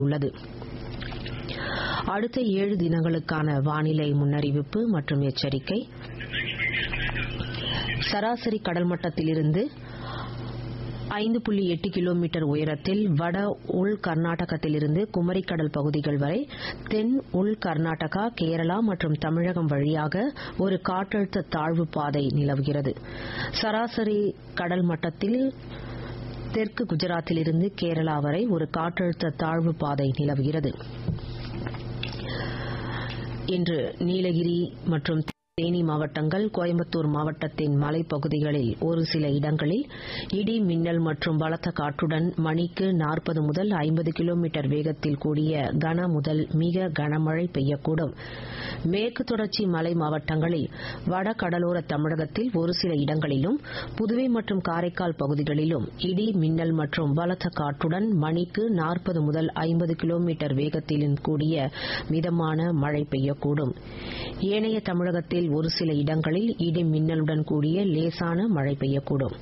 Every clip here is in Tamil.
உள்ளது அடுத்த ஏழு தினங்களுக்கான வானிலை முன்னறிவிப்பு மற்றும் எச்சரிக்கை சராசரி கடல் மட்டத்திலிருந்து ஐந்து புள்ளி எட்டு கிலோமீட்டர் உயரத்தில் வட உள் கர்நாடகத்திலிருந்து குமரிக்கடல் பகுதிகள் வரை தென் உள் கர்நாடகா கேரளா மற்றும் தமிழகம் வழியாக ஒரு காற்றழுத்த தாழ்வு பாதை நிலவுகிறது சராசரி கடல் மட்டத்தில் தெற்கு குஜராத்திலிருந்து கேரளா வரை ஒரு காற்றழுத்த தாழ்வு பாதை நிலவுகிறது இன்று நீலகிரி மற்றும் தேனி மாவட்டங்கள் கோயம்புத்தூர் மாவட்டத்தின் மலைப்பகுதிகளில் ஒரு சில இடங்களில் இடி மின்னல் மற்றும் பலத்த காற்றுடன் மணிக்கு நாற்பது முதல் ஐம்பது கிலோமீட்டர் வேகத்தில் கூடிய கன முதல் மிக கனமழை பெய்யக்கூடும் மேற்கு தொடர்ச்சி மலை மாவட்டங்களில் வட கடலோர தமிழகத்தில் ஒரு சில இடங்களிலும் புதுவை மற்றும் காரைக்கால் பகுதிகளிலும் இடி மின்னல் மற்றும் பலத்த காற்றுடன் மணிக்கு நாற்பது முதல் ஐம்பது கிலோமீட்டர் வேகத்திலும் கூடிய மிதமான மழை பெய்யக்கூடும் ஏனைய தமிழகத்தில் ஒரு சில இடங்களில் இடி மின்னலுடன் கூடிய லேசான மழை பெய்யக்கூடும்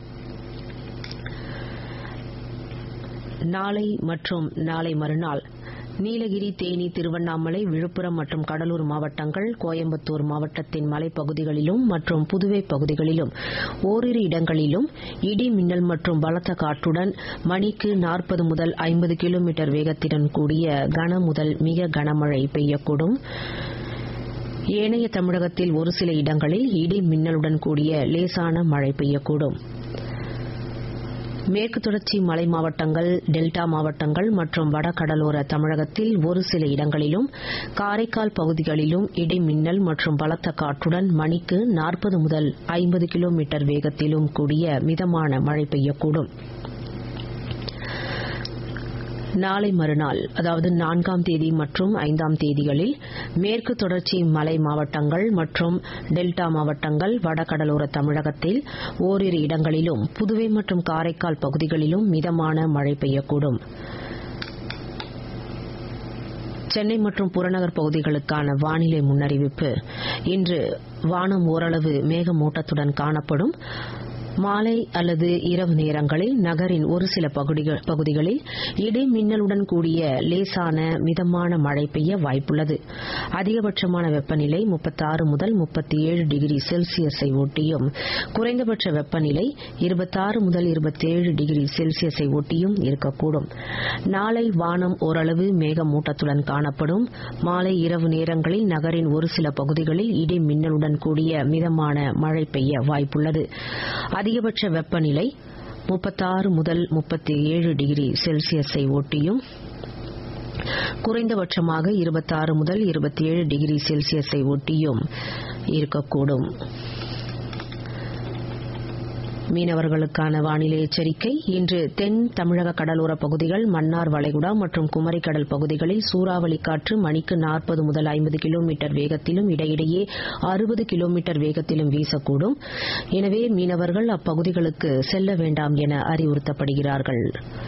நாளை மற்றும் நாளை மறுநாள் நீலகிரி தேனி திருவண்ணாமலை விழுப்புரம் மற்றும் கடலூர் மாவட்டங்கள் கோயம்புத்தூர் மாவட்டத்தின் மலைப்பகுதிகளிலும் மற்றும் புதுவை பகுதிகளிலும் ஓரிரு இடங்களிலும் இடி மின்னல் மற்றும் பலத்த காற்றுடன் மணிக்கு நாற்பது முதல் ஐம்பது கிலோமீட்டர் வேகத்துடன் கூடிய கன முதல் மிக கனமழை பெய்யக்கூடும் ஏனைய தமிழகத்தில் ஒரு சில இடங்களில் இடி மின்னலுடன் கூடிய லேசான மழை பெய்யக்கூடும் மேற்கு தொடர்ச்சி மலை மாவட்டங்கள் டெல்டா மாவட்டங்கள் மற்றும் வடகடலோர தமிழகத்தில் ஒரு சில இடங்களிலும் காரைக்கால் பகுதிகளிலும் இடி மின்னல் மற்றும் பலத்த காற்றுடன் மணிக்கு நாற்பது முதல் ஐம்பது கிலோமீட்டர் வேகத்திலும் கூடிய மிதமான மழை பெய்யக்கூடும் நாளை மறுநாள் அதாவது நான்காம் தேதி மற்றும் ஐந்தாம் தேதிகளில் மேற்கு தொடர்ச்சி மலை மாவட்டங்கள் மற்றும் டெல்டா மாவட்டங்கள் வடகடலோர தமிழகத்தில் ஓரிரு இடங்களிலும் புதுவை மற்றும் காரைக்கால் பகுதிகளிலும் மிதமான மழை பெய்யக்கூடும் சென்னை மற்றும் புறநகர் பகுதிகளுக்கான வானிலை முன்னறிவிப்பு இன்று வானம் ஓரளவு மேகமூட்டத்துடன் காணப்படும் மாலை அல்லது இரவு நேரங்களில் நகரின் ஒரு சில பகுதிகளில் இடி மின்னலுடன் கூடிய லேசான மிதமான மழை பெய்ய வாய்ப்புள்ளது அதிகபட்சமான வெப்பநிலை முப்பத்தாறு முதல் முப்பத்தி ஏழு டிகிரி செல்சியஸை ஒட்டியும் குறைந்தபட்ச வெப்பநிலை இருபத்தாறு முதல் இருபத்தேழு டிகிரி செல்சியஸை ஒட்டியும் இருக்கக்கூடும் நாளை வானம் ஓரளவு மேகமூட்டத்துடன் காணப்படும் மாலை இரவு நேரங்களில் நகரின் ஒரு சில பகுதிகளில் இடி மின்னலுடன் கூடிய மிதமான மழை பெய்ய வாய்ப்புள்ளது அதிகபட்ச வெப்பநிலை முப்பத்தாறு முதல் முப்பத்தி ஏழு டிகிரி செல்சியஸை ஒட்டியும் குறைந்தபட்சமாக இருபத்தாறு முதல் இருபத்தி ஏழு டிகிரி செல்சியஸை ஒட்டியும் இருக்கக்கூடும் மீனவர்களுக்கான வானிலை எச்சரிக்கை இன்று தென் தமிழக கடலோர பகுதிகள் மன்னார் வளைகுடா மற்றும் குமரிக்கடல் பகுதிகளில் சூறாவளி காற்று மணிக்கு நாற்பது முதல் ஐம்பது கிலோமீட்டர் வேகத்திலும் இடையிடையே அறுபது கிலோமீட்டர் வேகத்திலும் வீசக்கூடும் எனவே மீனவர்கள் அப்பகுதிகளுக்கு செல்ல வேண்டாம் என அறிவுறுத்தப்படுகிறார்கள்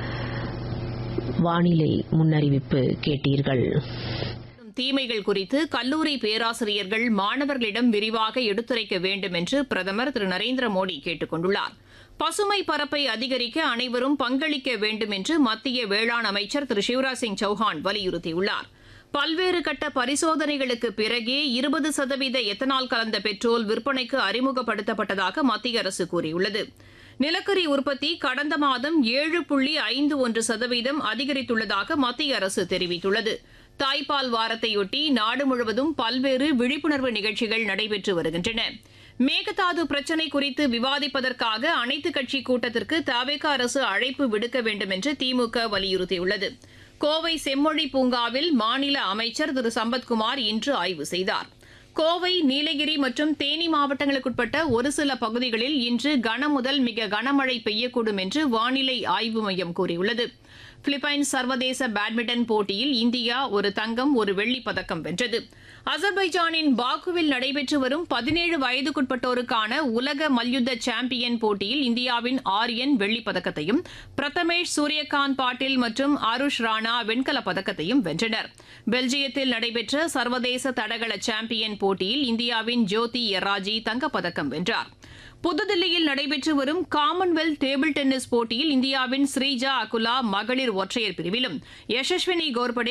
வானிலை முன்னறிவிப்பு கேட்டீர்கள் தீமைகள் குறித்து கல்லூரி பேராசிரியர்கள் மாணவர்களிடம் விரிவாக எடுத்துரைக்க வேண்டும் என்று பிரதமர் திரு நரேந்திர மோடி கேட்டுக் கொண்டுள்ளார் பசுமை பரப்பை அதிகரிக்க அனைவரும் பங்களிக்க வேண்டும் என்று மத்திய வேளாண் அமைச்சர் திரு சிவராஜ் சிங் சௌஹான் வலியுறுத்தியுள்ளார் பல்வேறு கட்ட பரிசோதனைகளுக்கு பிறகே இருபது சதவீத எத்தனால் கலந்த பெட்ரோல் விற்பனைக்கு அறிமுகப்படுத்தப்பட்டதாக மத்திய அரசு கூறியுள்ளது நிலக்கரி உற்பத்தி கடந்த மாதம் ஏழு புள்ளி ஐந்து ஒன்று சதவீதம் அதிகரித்துள்ளதாக மத்திய அரசு தெரிவித்துள்ளது தாய்ப்பால் வாரத்தையொட்டி நாடு முழுவதும் பல்வேறு விழிப்புணர்வு நிகழ்ச்சிகள் நடைபெற்று வருகின்றன மேகதாது பிரச்சினை குறித்து விவாதிப்பதற்காக அனைத்துக் கட்சி கூட்டத்திற்கு தவேக அரசு அழைப்பு விடுக்க வேண்டும் என்று திமுக வலியுறுத்தியுள்ளது கோவை செம்மொழி பூங்காவில் மாநில அமைச்சர் திரு சம்பத்குமார் இன்று ஆய்வு செய்தார் கோவை நீலகிரி மற்றும் தேனி மாவட்டங்களுக்குட்பட்ட ஒரு சில பகுதிகளில் இன்று கனமுதல் மிக கனமழை பெய்யக்கூடும் என்று வானிலை ஆய்வு மையம் கூறியுள்ளது பிலிப்பைன்ஸ் சர்வதேச பேட்மிண்டன் போட்டியில் இந்தியா ஒரு தங்கம் ஒரு வெள்ளிப் பதக்கம் வென்றது அசர்பைஜானின் பாக்குவில் நடைபெற்று வரும் பதினேழு வயதுக்குட்பட்டோருக்கான உலக மல்யுத்த சாம்பியன் போட்டியில் இந்தியாவின் ஆரியன் வெள்ளிப் பதக்கத்தையும் பிரதமேஷ் சூரியகாந்த் பாட்டீல் மற்றும் ஆருஷ் ராணா வெண்கலப் பதக்கத்தையும் வென்றனர் பெல்ஜியத்தில் நடைபெற்ற சர்வதேச தடகள சாம்பியன் போட்டியில் இந்தியாவின் ஜோதி எராஜி தங்கப்பதக்கம் வென்றார் புதுதில்லியில் நடைபெற்று வரும் காமன்வெல்த் டேபிள் டென்னிஸ் போட்டியில் இந்தியாவின் ஸ்ரீஜா அகுலா மகளிர் ஒற்றையர் பிரிவிலும் யசஸ்வினி கோர்படே